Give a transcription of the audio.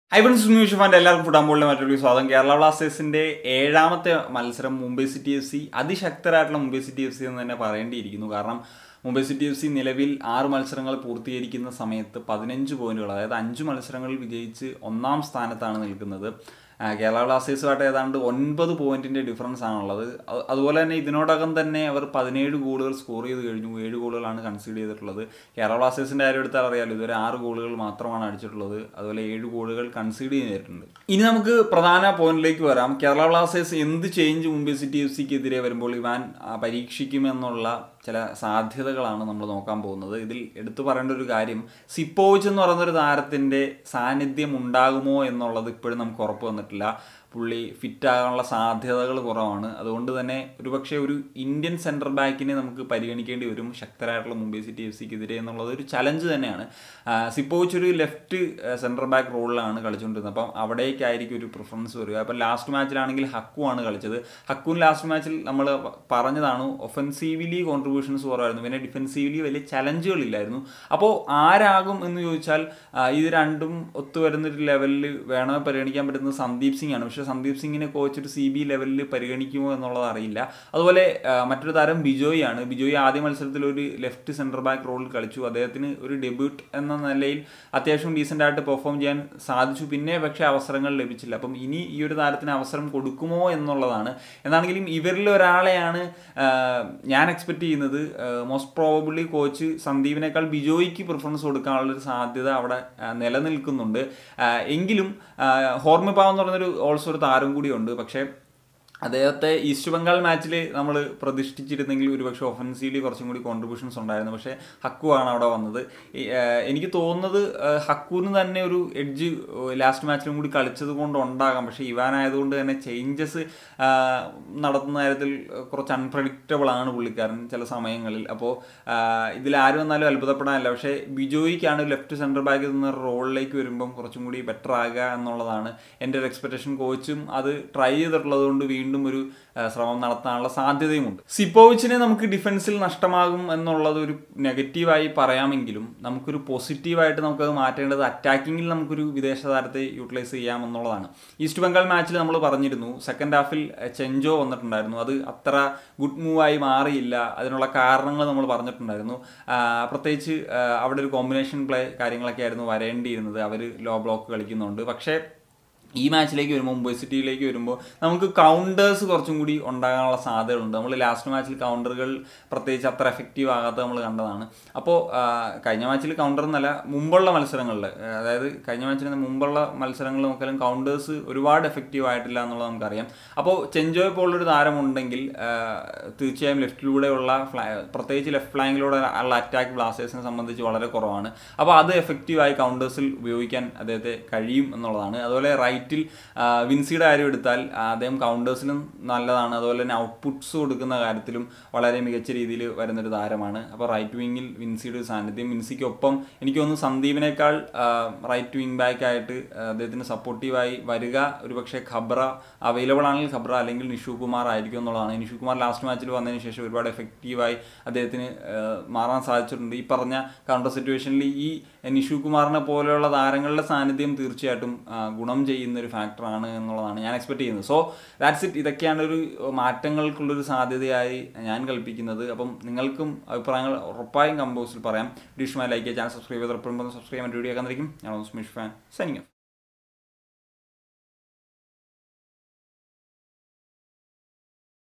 Ivan Sumeesh എല്ലാവർക്കും ഫുട്ബോളിലെ മറ്റൊരു സ്വാഗതം കേരള ബ്ലാസ്റ്റേഴ്സിന്റെ ഏഴാമത്തെ മത്സരം മുംബൈ സിറ്റി എഫ് സി അതിശക്തരായിട്ടുള്ള മുംബൈ സിറ്റി എഫ് സി എന്ന് തന്നെ പറയേണ്ടിയിരിക്കുന്നു കാരണം മുംബൈ സിറ്റി എഫ് സി നിലവിൽ ആറ് മത്സരങ്ങൾ പൂർത്തീകരിക്കുന്ന സമയത്ത് പതിനഞ്ച് പോയിന്റുകൾ അതായത് അഞ്ച് മത്സരങ്ങളിൽ വിജയിച്ച് ഒന്നാം സ്ഥാനത്താണ് നിൽക്കുന്നത് ആ, കേരള ബ്ലാസ്റ്റേഴ്സുമായിട്ട് ഏതാണ്ട് ഒൻപത് പോയിന്റിന്റെ ഡിഫറൻസ് ആണുള്ളത് അത് അതുപോലെ തന്നെ ഇതിനോടകം തന്നെ അവർ പതിനേഴ് ഗോളുകൾ സ്കോർ ചെയ്ത് കഴിഞ്ഞു ഏഴ് ഗോളുകളാണ് കൺസീഡ് ചെയ്തിട്ടുള്ളത് കേരള ബ്ലാസ്റ്റേഴ്സിന്റെ കാര്യം എടുത്താൽ അറിയാലോ ഇതുവരെ ആറ് ഗോളുകൾ മാത്രമാണ് അടിച്ചിട്ടുള്ളത് അതുപോലെ ഏഴ് ഗോളുകൾ കൺസീഡ് ചെയ്തിട്ടുണ്ട് ഇനി നമുക്ക് പ്രധാന പോയിന്റിലേക്ക് വരാം കേരള ബ്ലാസ്റ്റേഴ്സ് എന്ത് ചേഞ്ച് മുംബൈ സിറ്റി എഫ് സിക്കെതിരെ വരുമ്പോൾ ഇവാൻ ആ, പരീക്ഷിക്കുമെന്നുള്ള ചില സാധ്യതകളാണ് നമ്മൾ നോക്കാൻ പോകുന്നത് ഇതിൽ എടുത്തു പറയേണ്ട ഒരു കാര്യം സിപ്പോവിച്ച് എന്ന് പറയുന്ന ഒരു താരത്തിന്റെ സാന്നിധ്യം ഉണ്ടാകുമോ എന്നുള്ളത് ഇപ്പോഴും നമുക്ക് ഉറപ്പ് വന്നിട്ടില്ല പുള്ളി ഫിറ്റ് ആകാനുള്ള സാധ്യതകൾ കുറവാണ് അതുകൊണ്ട് തന്നെ ഒരുപക്ഷെ ഒരു ഇന്ത്യൻ സെൻറ്റർ ബാക്കിനെ നമുക്ക് പരിഗണിക്കേണ്ടി വരും ശക്തരായിട്ടുള്ള മുംബൈ സിറ്റി എഫ് സിക്കെതിരെ എന്നുള്ളത് ഒരു ചലഞ്ച് തന്നെയാണ് ആ, സിപ്പോവിച്ച് ഒരു ലെഫ്റ്റ് സെൻറ്റർ ബാക്ക് റോളിലാണ് കളിച്ചുകൊണ്ടിരുന്നത് അപ്പം അവിടേക്കായിരിക്കും ഒരു പ്രിഫറൻസ് വരിക അപ്പം ലാസ്റ്റ് മാച്ചിലാണെങ്കിൽ ഹക്കു ആണ് കളിച്ചത് ഹക്കുൻ ലാസ്റ്റ് മാച്ചിൽ നമ്മൾ പറഞ്ഞതാണ് ഒഫൻസീവ്ലി കോൺട്രിബ്യൂഷൻസ് കുറവായിരുന്നു പിന്നെ ഡിഫെൻസീവ്ലി വലിയ ചലഞ്ചുകളില്ലായിരുന്നു അപ്പോൾ ആരാകും എന്ന് ചോദിച്ചാൽ ആ, ഇത് രണ്ടും ഒത്തുവരുന്ന ഒരു ലെവലിൽ വേണമെങ്കിൽ പരിഗണിക്കാൻ പറ്റുന്നത് സന്ദീപ് സിംഗ് ആണ് പക്ഷേ സന്ദീപ് സിംഗിനെ കോച്ച് ഒരു സി ബി ലെവലിൽ പരിഗണിക്കുമോ എന്നുള്ളത് അറിയില്ല അതുപോലെ ആ, മറ്റൊരു താരം ബിജോയ് ആണ് ബിജോയ് ആദ്യ മത്സരത്തിൽ ഒരു ലെഫ്റ്റ് സെൻറ്റർ ബാക്ക് റോളിൽ കളിച്ചു അദ്ദേഹത്തിന് ഒരു ഡെബ്യൂട്ട് എന്ന നിലയിൽ അത്യാവശ്യം ഡീസൻ്റ് ആയിട്ട് പെർഫോം ചെയ്യാൻ സാധിച്ചു പിന്നെ പക്ഷേ അവസരങ്ങൾ ലഭിച്ചില്ല അപ്പം ഇനി ഈ ഒരു താരത്തിന് അവസരം കൊടുക്കുമോ എന്നുള്ളതാണ് എന്നാണെങ്കിലും ഇവരിൽ ഒരാളെയാണ് ആ, ഞാൻ എക്സ്പെക്ട് ചെയ്യുന്നത് മോസ്റ്റ് പ്രോബബ്ലി കോച്ച് സന്ദീപിനേക്കാൾ ബിജോയ്ക്ക് പ്രിഫറൻസ് കൊടുക്കാനുള്ള ഒരു സാധ്യത അവിടെ ആ, നിലനിൽക്കുന്നുണ്ട് ആ, എങ്കിലും ഹോർമിപ്പാവ് എന്ന് പറയുന്നൊരു ഓൾസോ ഒരു താരം കൂടിയുണ്ട് പക്ഷേ അദ്ദേഹത്തെ ഈസ്റ്റ് ബംഗാൾ മാച്ചിൽ നമ്മൾ പ്രതീക്ഷിച്ചിരുന്നെങ്കിൽ ഒരുപക്ഷെ ഒഫൻസീവ്ലി കുറച്ചും കൂടി കോൺട്രിബ്യൂഷൻസ് ഉണ്ടായിരുന്നു പക്ഷേ ഹക്കു ആണ് അവിടെ വന്നത് ഈ, ആ, എനിക്ക് തോന്നുന്നത് ആ, ഹക്കുവിന് തന്നെ ഒരു എഡ്ജ് ലാസ്റ്റ് മാച്ചിലും കൂടി കളിച്ചത് കൊണ്ട് ഉണ്ടാകാം പക്ഷേ ഇവാൻ ആയതുകൊണ്ട് തന്നെ ചേഞ്ചസ് നടത്തുന്ന കാര്യത്തിൽ കുറച്ച് അൺപ്രഡിക്റ്റബിൾ ആണ് പുള്ളിക്കാരൻ ചില സമയങ്ങളിൽ അപ്പോൾ ഇതിൽ ആര് വന്നാലും അത്ഭുതപ്പെടാനില്ല പക്ഷേ ബിജോയ്ക്കാണ് ലെഫ്റ്റ് സെൻറ്റർ ബാക്കിൽ നിന്ന് റോളിലേക്ക് വരുമ്പം കുറച്ചും കൂടി ബെറ്റർ ആകുക എന്നുള്ളതാണ് എൻ്റെ ഒരു എക്സ്പെക്ടേഷൻ കോച്ചും അത് ട്രൈ ചെയ്തിട്ടുള്ളത് കൊണ്ട് വീണ്ടും ഒരു ആ, ശ്രമം നടത്താനുള്ള സാധ്യതയുമുണ്ട് സിപ്പോവിച്ചിനെ നമുക്ക് ഡിഫൻസിൽ നഷ്ടമാകും എന്നുള്ളത് ഒരു നെഗറ്റീവായി പറയാമെങ്കിലും നമുക്കൊരു പോസിറ്റീവായിട്ട് നമുക്കത് മാറ്റേണ്ടത് അറ്റാക്കിങ്ങിൽ നമുക്കൊരു വിദേശ താരത്തെ യൂട്ടിലൈസ് ചെയ്യാം എന്നുള്ളതാണ് ഈസ്റ്റ് ബംഗാൾ മാച്ചിൽ നമ്മൾ പറഞ്ഞിരുന്നു സെക്കൻഡ് ഹാഫിൽ ചെഞ്ചോ വന്നിട്ടുണ്ടായിരുന്നു അത് അത്ര ഗുഡ് മൂവായി മാറിയില്ല അതിനുള്ള കാരണങ്ങൾ നമ്മൾ പറഞ്ഞിട്ടുണ്ടായിരുന്നു ആ, പ്രത്യേകിച്ച് ആ, അവിടെ ഒരു കോമ്പിനേഷൻ പ്ലേ കാര്യങ്ങളൊക്കെ ആയിരുന്നു വരേണ്ടിയിരുന്നത് അവർ ലോ ബ്ലോക്ക് കളിക്കുന്നുണ്ട് പക്ഷേ ഈ മാച്ചിലേക്ക് വരുമ്പോൾ മുംബൈ സിറ്റിയിലേക്ക് വരുമ്പോൾ നമുക്ക് കൗണ്ടേഴ്സ് കുറച്ചും കൂടി ഉണ്ടാകാനുള്ള സാധ്യതയുണ്ട് നമ്മൾ ലാസ്റ്റ് മാച്ചിൽ കൗണ്ടറുകൾ പ്രത്യേകിച്ച് അത്ര എഫക്റ്റീവ് ആകാത്ത നമ്മൾ കണ്ടതാണ് അപ്പോൾ കഴിഞ്ഞ മാച്ചിൽ കൗണ്ടർ എന്നല്ല മുമ്പുള്ള മത്സരങ്ങളിൽ അതായത് കഴിഞ്ഞ മാച്ചിന് മുമ്പുള്ള മത്സരങ്ങളിൽ നോക്കിയാലും കൗണ്ടേഴ്സ് ഒരുപാട് എഫക്റ്റീവ് ആയിട്ടില്ല എന്നുള്ളത് നമുക്കറിയാം അപ്പോൾ ചെഞ്ചോയ് പോലുള്ളൊരു താരമുണ്ടെങ്കിൽ ആ, തീർച്ചയായും ലെഫ്റ്റിലൂടെയുള്ള ഫ്ലാ പ്രത്യേകിച്ച് ലെഫ്റ്റ് ഫ്ലാങ്കിലൂടെ ഉള്ള അറ്റാക്ക് ബ്ലാസ്റ്റേഴ്സിനെ സംബന്ധിച്ച് വളരെ കുറവാണ് അപ്പോൾ അത് എഫക്റ്റീവായി കൗണ്ടേഴ്സിൽ ഉപയോഗിക്കാൻ അദ്ദേഹത്തെ കഴിയും എന്നുള്ളതാണ് അതുപോലെ റൈറ്റിൽ വിൻസിയുടെ കാര്യം എടുത്താൽ ആ, അദ്ദേഹം കൗണ്ടേഴ്സിലും നല്ലതാണ് അതുപോലെ തന്നെ ഔട്ട്പുട്ട്സ് കൊടുക്കുന്ന കാര്യത്തിലും വളരെ മികച്ച രീതിയിൽ വരുന്നൊരു താരമാണ് അപ്പോൾ റൈറ്റ് വിങ്ങിൽ വിൻസിയുടെ ഒരു സാന്നിധ്യം വിൻസിക്കൊപ്പം എനിക്ക് തോന്നുന്നു സന്ദീപിനേക്കാൾ റൈറ്റ് വിങ് ബാക്ക് ആയിട്ട് ആ, അദ്ദേഹത്തിന് സപ്പോർട്ടീവായി വരിക ഒരു പക്ഷേ ഖബ്ര അവൈലബിൾ ആണെങ്കിൽ ഖബ്ര അല്ലെങ്കിൽ നിഷു കുമാർ ആയിരിക്കും എന്നുള്ളതാണ് നിഷു കുമാർ ലാസ്റ്റ് മാച്ചിൽ വന്നതിന് ശേഷം ഒരുപാട് എഫക്റ്റീവായി അദ്ദേഹത്തിന് ആ, മാറാൻ സാധിച്ചിട്ടുണ്ട് ഈ പറഞ്ഞ കൗണ്ടർ സിറ്റുവേഷനിൽ ഈ നിഷു കുമാറിനെ പോലെയുള്ള താരങ്ങളുടെ സാന്നിധ്യം തീർച്ചയായിട്ടും ആ, ഗുണം ചെയ്യുന്ന ഒരു ഫാക്ടറാണ് എന്നുള്ളതാണ് ഞാൻ എക്സ്പെക്ട് ചെയ്യുന്നത് സോ ദാറ്റ്സ് ഇറ്റ് ഇതൊക്കെയാണ് ഒരു മാറ്റങ്ങൾക്കുള്ളൊരു സാധ്യതയായി ഞാൻ കൽപ്പിക്കുന്നത് അപ്പം നിങ്ങൾക്കും അഭിപ്രായങ്ങൾ ഉറപ്പായും കമ്പോസിൽ പറയാം ഡിഷ് മൈ ലൈക്ക് ചാനൽ സബ്സ്ക്രൈബ് ചെയ്ത് ഉറപ്പുമ്പോൾ സബ്സ്ക്രൈബ് ചെയ്യാൻ വീഡിയോ ആക്കാൻ ഞാൻ സ്മിഷ് ഫാൻ സൈനിങ്